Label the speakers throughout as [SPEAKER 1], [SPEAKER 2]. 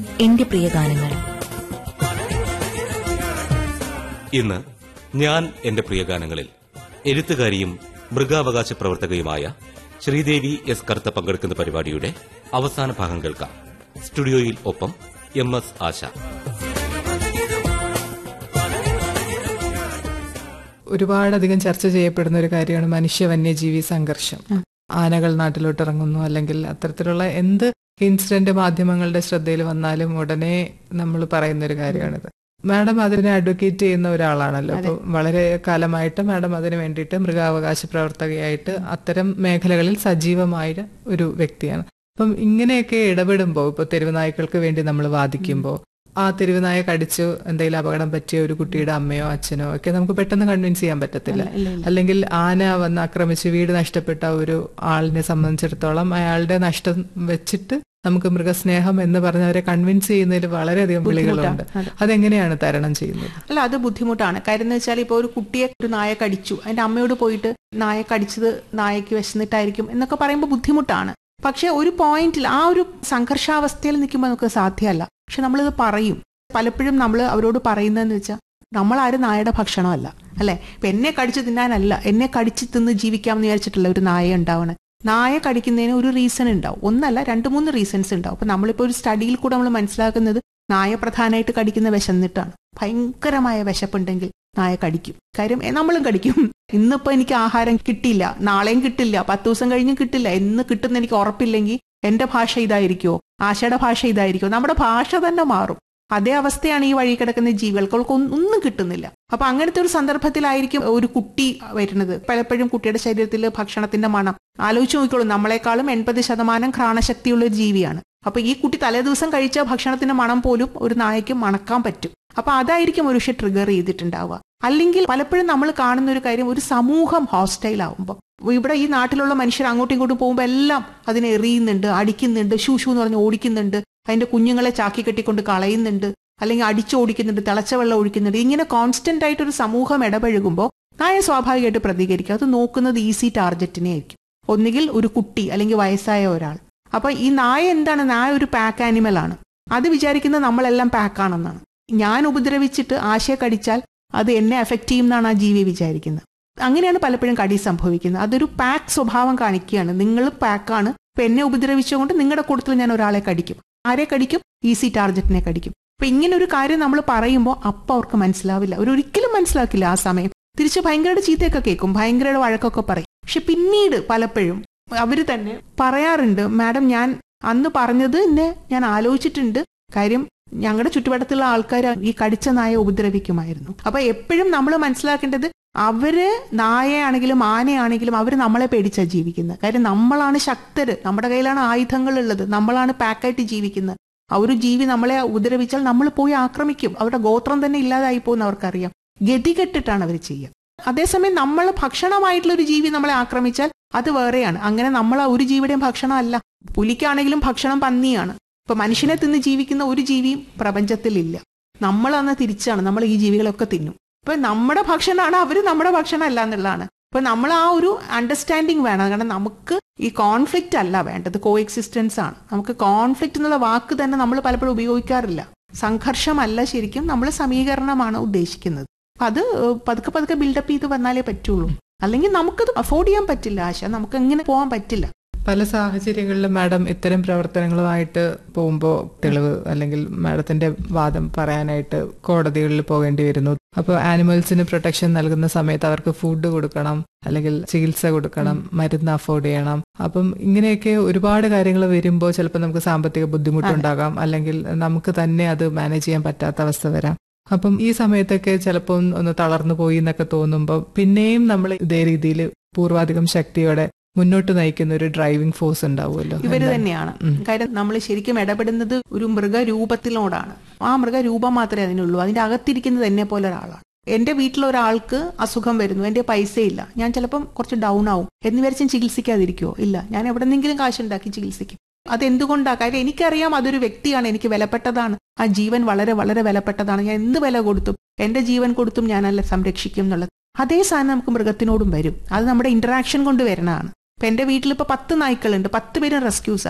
[SPEAKER 1] എന്റെ പ്രിയ ഗാനങ്ങൾ
[SPEAKER 2] ഇന്ന് ഞാൻ എന്റെ പ്രിയ ഗാനങ്ങളിൽ എഴുത്തുകാരിയും മൃഗാവകാശ പ്രവർത്തകയുമായ ശ്രീദേവി എസ് കറുത്ത പങ്കെടുക്കുന്ന പരിപാടിയുടെ അവസാന ഭാഗം കേൾക്കാം സ്റ്റുഡിയോയിൽ ഒപ്പം എം എസ് ആശ
[SPEAKER 3] ഒരുപാടധികം ചർച്ച ചെയ്യപ്പെടുന്ന ഒരു കാര്യമാണ് മനുഷ്യ വന്യജീവി സംഘർഷം ആനകൾ നാട്ടിലോട്ട് ഇറങ്ങുന്നു അല്ലെങ്കിൽ അത്തരത്തിലുള്ള എന്ത് ഇൻസിഡന്റ് മാധ്യമങ്ങളുടെ ശ്രദ്ധയിൽ വന്നാലും ഉടനെ നമ്മൾ പറയുന്ന ഒരു കാര്യമാണിത് മാഡം അതിനെ അഡ്വക്കേറ്റ് ചെയ്യുന്ന ഒരാളാണല്ലോ അപ്പോൾ വളരെ കാലമായിട്ട് മാഡം അതിനു വേണ്ടിയിട്ട് മൃഗാവകാശ പ്രവർത്തകയായിട്ട് അത്തരം മേഖലകളിൽ സജീവമായ ഒരു വ്യക്തിയാണ് അപ്പം ഇങ്ങനെയൊക്കെ ഇടപെടുമ്പോൾ ഇപ്പോൾ തെരുവ് നായ്ക്കൾക്ക് വേണ്ടി നമ്മൾ വാദിക്കുമ്പോൾ ആ തെരുവ് നായ കടിച്ചു എന്തെങ്കിലും അപകടം പറ്റിയ ഒരു കുട്ടിയുടെ അമ്മയോ അച്ഛനോ ഒക്കെ നമുക്ക് പെട്ടെന്ന് കൺവിൻസ് ചെയ്യാൻ പറ്റത്തില്ല അല്ലെങ്കിൽ ആന വന്ന് ആക്രമിച്ച് വീട് നഷ്ടപ്പെട്ട ഒരു ആളിനെ സംബന്ധിച്ചിടത്തോളം അയാളുടെ നഷ്ടം വെച്ചിട്ട് നമുക്ക് മൃഗസ്നേഹം എന്ന് പറഞ്ഞവരെ കൺവിൻസ് ചെയ്യുന്നതിൽ വളരെയധികം വിളികളുണ്ട് അതെങ്ങനെയാണ് തരണം ചെയ്യുന്നത്
[SPEAKER 4] അല്ല അത് ബുദ്ധിമുട്ടാണ് കാര്യം എന്ന് വെച്ചാൽ ഇപ്പോൾ ഒരു കുട്ടിയെ ഒരു നായ കടിച്ചു അതിന്റെ അമ്മയോട് പോയിട്ട് നായ കടിച്ചത് നായക്ക് വിശന്നിട്ടായിരിക്കും എന്നൊക്കെ പറയുമ്പോൾ ബുദ്ധിമുട്ടാണ് പക്ഷെ ഒരു പോയിന്റിൽ ആ ഒരു സംഘർഷാവസ്ഥയിൽ നിൽക്കുമ്പോൾ നമുക്ക് സാധ്യമല്ല പക്ഷെ നമ്മളിത് പറയും പലപ്പോഴും നമ്മൾ അവരോട് പറയുന്നതെന്ന് വെച്ചാൽ നമ്മളാരും നായയുടെ ഭക്ഷണമല്ല അല്ലെ ഇപ്പൊ എന്നെ കടിച്ചു തിന്നാനല്ല എന്നെ കടിച്ചു തിന്ന് ജീവിക്കാമെന്ന് വിചാരിച്ചിട്ടുള്ള ഒരു നായ ഉണ്ടാവണം നായ കടിക്കുന്നതിന് ഒരു റീസൺ ഉണ്ടാവും ഒന്നല്ല രണ്ട് മൂന്ന് റീസൺസ് ഉണ്ടാവും അപ്പൊ നമ്മളിപ്പോ ഒരു സ്റ്റഡിയിൽ കൂടെ നമ്മൾ മനസ്സിലാക്കുന്നത് നായ പ്രധാനമായിട്ട് കടിക്കുന്ന വിശന്നിട്ടാണ് ഭയങ്കരമായ വിശപ്പുണ്ടെങ്കിൽ നായ കടിക്കും കാര്യം എ, നമ്മളും കടിക്കും ഇന്നിപ്പോ എനിക്ക് ആഹാരം കിട്ടിയില്ല നാളെയും കിട്ടില്ല പത്ത് ദിവസം കഴിഞ്ഞും കിട്ടില്ല എന്ന് കിട്ടുന്ന എനിക്ക് ഉറപ്പില്ലെങ്കിൽ എന്റെ ഭാഷ ഇതായിരിക്കുമോ ആശയുടെ ഭാഷ ഇതായിരിക്കുമോ നമ്മുടെ ഭാഷ തന്നെ മാറും അതേ അവസ്ഥയാണ് ഈ വഴി കിടക്കുന്ന ജീവികൾക്ക് അവൾക്ക് ഒന്നും ഒന്നും കിട്ടുന്നില്ല അപ്പൊ അങ്ങനത്തെ ഒരു സന്ദർഭത്തിലായിരിക്കും ഒരു കുട്ടി വരുന്നത് പലപ്പോഴും കുട്ടിയുടെ ശരീരത്തിൽ ഭക്ഷണത്തിന്റെ മണം ആലോചിച്ച് നോക്കിക്കോളൂ നമ്മളെക്കാളും എൺപത് ശതമാനം ഘ്രാണശക്തിയുള്ള ഒരു ജീവിയാണ് അപ്പൊ ഈ കുട്ടി തലേദിവസം കഴിച്ച ഭക്ഷണത്തിന്റെ മണം പോലും ഒരു നായക്ക് മണക്കാൻ പറ്റും അപ്പൊ അതായിരിക്കും ഒരു പക്ഷെ ട്രിഗർ ചെയ്തിട്ടുണ്ടാവുക അല്ലെങ്കിൽ പലപ്പോഴും നമ്മൾ കാണുന്ന ഒരു കാര്യം ഒരു സമൂഹം ഹോസ്റ്റൈൽ ആവുമ്പോൾ ഇവിടെ ഈ നാട്ടിലുള്ള മനുഷ്യർ അങ്ങോട്ടും ഇങ്ങോട്ടും പോകുമ്പോൾ എല്ലാം അതിനെ എറിയുന്നുണ്ട് അടിക്കുന്നുണ്ട് ഷൂ ഷൂ എന്ന് പറഞ്ഞ് ഓടിക്കുന്നുണ്ട് അതിന്റെ കുഞ്ഞുങ്ങളെ ചാക്കി കെട്ടിക്കൊണ്ട് കളയുന്നുണ്ട് അല്ലെങ്കിൽ അടിച്ചോടിക്കുന്നുണ്ട് തിളച്ച വെള്ളം ഒഴിക്കുന്നുണ്ട് ഇങ്ങനെ കോൺസ്റ്റന്റ് ആയിട്ട് ഒരു സമൂഹം ഇടപഴകുമ്പോൾ നായ സ്വാഭാവികമായിട്ട് പ്രതികരിക്കും അത് നോക്കുന്നത് ഈസി ടാർഗറ്റിനെ ആയിരിക്കും ഒന്നുകിൽ ഒരു കുട്ടി അല്ലെങ്കിൽ വയസ്സായ ഒരാൾ അപ്പൊ ഈ നായ എന്താണ് നായ ഒരു പാക്ക് ആനിമൽ ആണ് അത് വിചാരിക്കുന്നത് നമ്മളെല്ലാം പാക്കാണെന്നാണ് ഞാൻ ഉപദ്രവിച്ചിട്ട് ആശയെ കടിച്ചാൽ അത് എന്നെ എഫക്ട് ചെയ്യും എന്നാണ് ആ ജീവി വിചാരിക്കുന്നത് അങ്ങനെയാണ് പലപ്പോഴും കടി സംഭവിക്കുന്നത് അതൊരു പാക്ക് സ്വഭാവം കാണിക്കുകയാണ് നിങ്ങൾ പാക്കാണ് ഇപ്പൊ എന്നെ ഉപദ്രവിച്ചുകൊണ്ട് നിങ്ങളുടെ കൂട്ടത്തിൽ ഞാൻ ഒരാളെ കടിക്കും ആരെ കടിക്കും ഈസി ടാർഗറ്റിനെ കടിക്കും അപ്പൊ ഇങ്ങനെ ഒരു കാര്യം നമ്മൾ പറയുമ്പോൾ അപ്പം അവർക്ക് മനസ്സിലാവില്ല അവർ ഒരിക്കലും മനസ്സിലാക്കില്ല ആ സമയം തിരിച്ച് ഭയങ്കരയുടെ ചീത്തയൊക്കെ കേൾക്കും ഭയങ്കരയുടെ വഴക്കൊക്കെ പറയും പക്ഷെ പിന്നീട് പലപ്പോഴും അവര് തന്നെ പറയാറുണ്ട് മാഡം ഞാൻ അന്ന് പറഞ്ഞത് എന്നെ ഞാൻ ആലോചിച്ചിട്ടുണ്ട് കാര്യം ഞങ്ങളുടെ ചുറ്റുവട്ടത്തുള്ള ആൾക്കാർ ഈ കടിച്ച നായ ഉപദ്രവിക്കുമായിരുന്നു അപ്പൊ എപ്പോഴും നമ്മൾ മനസ്സിലാക്കേണ്ടത് അവര് നായയാണെങ്കിലും ആനയാണെങ്കിലും അവർ നമ്മളെ പേടിച്ചാ ജീവിക്കുന്നത് കാര്യം നമ്മളാണ് ശക്തര് നമ്മുടെ കയ്യിലാണ് ആയുധങ്ങൾ ഉള്ളത് നമ്മളാണ് പാക്കായിട്ട് ജീവിക്കുന്നത് ആ ഒരു ജീവി നമ്മളെ ഉപദ്രവിച്ചാൽ നമ്മൾ പോയി ആക്രമിക്കും അവരുടെ ഗോത്രം തന്നെ ഇല്ലാതായി പോകുന്ന അവർക്കറിയാം ഗതികെട്ടിട്ടാണ് അവർ ചെയ്യുക അതേസമയം നമ്മൾ ഭക്ഷണമായിട്ടുള്ള ഒരു ജീവി നമ്മളെ ആക്രമിച്ചാൽ അത് വേറെയാണ് അങ്ങനെ നമ്മൾ ആ ഒരു ജീവിയുടെയും ഭക്ഷണമല്ല പുലിക്കാണെങ്കിലും ഭക്ഷണം പന്നിയാണ് ഇപ്പൊ മനുഷ്യനെ തിന്ന് ജീവിക്കുന്ന ഒരു ജീവിയും പ്രപഞ്ചത്തിലില്ല നമ്മൾ അന്ന് തിരിച്ചാണ് നമ്മൾ ഈ ജീവികളൊക്കെ തിന്നും ഇപ്പൊ നമ്മുടെ ഭക്ഷണമാണ് അവര് നമ്മുടെ ഭക്ഷണം അല്ല എന്നുള്ളതാണ് ഇപ്പൊ നമ്മൾ ആ ഒരു അണ്ടർസ്റ്റാൻഡിങ് വേണം കാരണം നമുക്ക് ഈ കോൺഫ്ലിക്റ്റ് അല്ല വേണ്ടത് കോ എക്സിസ്റ്റൻസ് ആണ് നമുക്ക് കോൺഫ്ലിക്റ്റ് എന്നുള്ള വാക്ക് തന്നെ നമ്മൾ പലപ്പോഴും ഉപയോഗിക്കാറില്ല സംഘർഷമല്ല ശരിക്കും നമ്മൾ സമീകരണമാണ് ഉദ്ദേശിക്കുന്നത് അപ്പൊ അത് ഏഹ്, പതുക്കെ പതുക്കെ ബിൽഡപ്പ് ചെയ്ത് വന്നാലേ പറ്റുള്ളൂ അല്ലെങ്കിൽ നമുക്കത് അഫോർഡ് ചെയ്യാൻ പറ്റില്ല ആശ നമുക്ക് എങ്ങനെ പോകാൻ പറ്റില്ല
[SPEAKER 3] പല സാഹചര്യങ്ങളിലും മാഡം ഇത്തരം പ്രവർത്തനങ്ങളുമായിട്ട് പോകുമ്പോൾ തെളിവ് അല്ലെങ്കിൽ മാഡത്തിന്റെ വാദം പറയാനായിട്ട് കോടതികളിൽ പോകേണ്ടി വരുന്നു അപ്പോൾ ആനിമൽസിന് പ്രൊട്ടക്ഷൻ നൽകുന്ന സമയത്ത് അവർക്ക് ഫുഡ് കൊടുക്കണം അല്ലെങ്കിൽ ചികിത്സ കൊടുക്കണം മരുന്ന് അഫോർഡ് ചെയ്യണം അപ്പം ഇങ്ങനെയൊക്കെ ഒരുപാട് കാര്യങ്ങൾ വരുമ്പോൾ ചിലപ്പോൾ നമുക്ക് സാമ്പത്തിക ബുദ്ധിമുട്ടുണ്ടാകാം അല്ലെങ്കിൽ നമുക്ക് തന്നെ അത് മാനേജ് ചെയ്യാൻ പറ്റാത്ത അവസ്ഥ വരാം അപ്പം ഈ സമയത്തൊക്കെ ചിലപ്പോൾ ഒന്ന് തളർന്നു പോയി എന്നൊക്കെ തോന്നുമ്പോൾ പിന്നെയും നമ്മൾ ഇതേ രീതിയിൽ പൂർവാധികം ശക്തിയോടെ മുന്നോട്ട് നയിക്കുന്ന ഒരു ഡ്രൈവിംഗ് ഫോഴ്സ് ഉണ്ടാവുമല്ലോ
[SPEAKER 4] ഇവര്
[SPEAKER 3] എന്താണ്?
[SPEAKER 4] തന്നെയാണ്
[SPEAKER 3] ഉം.
[SPEAKER 4] കാര്യം നമ്മൾ ശരിക്കും ഇടപെടുന്നത് ഒരു മൃഗരൂപത്തിലോടാണ് ആ മൃഗരൂപം മാത്രമേ അതിനുള്ളൂ അതിന്റെ അകത്തിരിക്കുന്നത് എന്നെ പോലെ ഒരാളാണ് എന്റെ വീട്ടിൽ ഒരാൾക്ക് അസുഖം വരുന്നു എന്റെ പൈസയില്ല ഞാൻ ചിലപ്പം കുറച്ച് ഡൗൺ ആവും എന്ന് വിചാരിച്ച് ഞാൻ ചികിത്സിക്കാതിരിക്കുവോ ഇല്ല ഞാൻ എവിടെന്നെങ്കിലും കാശുണ്ടാക്കി ചികിത്സിക്കും അതെന്തുകൊണ്ടാ കാര്യം എനിക്കറിയാം അതൊരു വ്യക്തിയാണ് എനിക്ക് വിലപ്പെട്ടതാണ് ആ ജീവൻ വളരെ വളരെ വിലപ്പെട്ടതാണ് ഞാൻ എന്ത് വില കൊടുത്തും എന്റെ ജീവൻ കൊടുത്തും ഞാനല്ല സംരക്ഷിക്കും എന്നുള്ളത് അതേ സാധനം നമുക്ക് മൃഗത്തിനോടും വരും അത് നമ്മുടെ ഇന്ററാക്ഷൻ കൊണ്ട് വരുന്നതാണ് ഇപ്പൊ എന്റെ വീട്ടിൽ ഇപ്പൊ പത്ത് നായ്ക്കളുണ്ട് പത്ത് പേരും റെസ്ക്യൂസ് ആണ്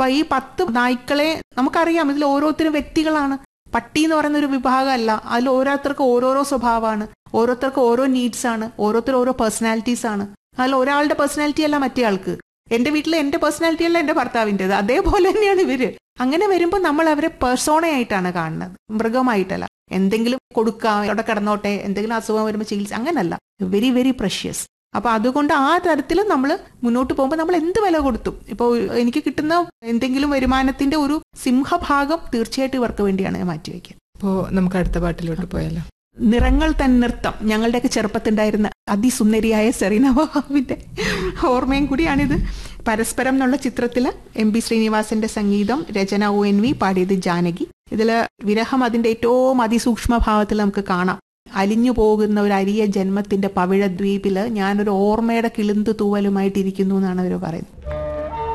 [SPEAKER 4] അപ്പൊ ഈ പത്ത് നായ്ക്കളെ നമുക്കറിയാം ഇതിൽ ഓരോരുത്തരും വ്യക്തികളാണ് പട്ടി എന്ന് പറയുന്ന ഒരു വിഭാഗമല്ല അതിൽ ഓരോരുത്തർക്ക് ഓരോരോ സ്വഭാവമാണ് ഓരോരുത്തർക്ക് ഓരോ നീഡ്സ് ആണ് ഓരോരുത്തർ ഓരോ പേഴ്സണാലിറ്റീസ് ആണ് അതിൽ ഒരാളുടെ പേഴ്സണാലിറ്റി അല്ല മറ്റേ ആൾക്ക് എന്റെ വീട്ടിൽ എന്റെ പേഴ്സണാലിറ്റി അല്ല എന്റെ ഭർത്താവിൻ്റെത് അതേപോലെ തന്നെയാണ് ഇവര് അങ്ങനെ വരുമ്പോൾ നമ്മൾ അവരെ പേഴ്സോണയായിട്ടാണ് കാണുന്നത് മൃഗമായിട്ടല്ല എന്തെങ്കിലും കൊടുക്കാം അവിടെ കിടന്നോട്ടെ എന്തെങ്കിലും അസുഖം വരുമ്പോൾ ചികിത്സ അങ്ങനല്ല വെരി വെരി പ്രഷ്യസ് അപ്പൊ അതുകൊണ്ട് ആ തരത്തിൽ നമ്മൾ മുന്നോട്ട് പോകുമ്പോൾ നമ്മൾ എന്ത് വില കൊടുത്തും ഇപ്പോൾ എനിക്ക് കിട്ടുന്ന എന്തെങ്കിലും വരുമാനത്തിന്റെ ഒരു സിംഹഭാഗം തീർച്ചയായിട്ടും ഇവർക്ക് വേണ്ടിയാണ് ഞാൻ മാറ്റിവെക്കുക
[SPEAKER 3] അപ്പോ നമുക്ക് അടുത്ത പാട്ടിലോട്ട് പോയാലോ
[SPEAKER 4] നിറങ്ങൾ തൻ നൃത്തം ഞങ്ങളുടെയൊക്കെ ചെറുപ്പത്തുണ്ടായിരുന്ന അതിസുന്ദരിയായ സെറീന വഹാബിന്റെ ഓർമ്മയും കൂടിയാണിത് പരസ്പരം എന്നുള്ള ചിത്രത്തില് എം പി ശ്രീനിവാസന്റെ സംഗീതം രചന ഒ എൻ വി പാടിയത് ജാനകി ഇതില് വിരഹം അതിന്റെ ഏറ്റവും അതിസൂക്ഷ്മ ഭാവത്തിൽ നമുക്ക് കാണാം അലിഞ്ഞു പോകുന്ന ഒരു അരിയ ജന്മത്തിന്റെ പവിഴ ദ്വീപില് ഞാനൊരു ഓർമ്മയുടെ കിളിന്തു തൂവലുമായിട്ടിരിക്കുന്നു എന്നാണ് അവർ പറയുന്നത്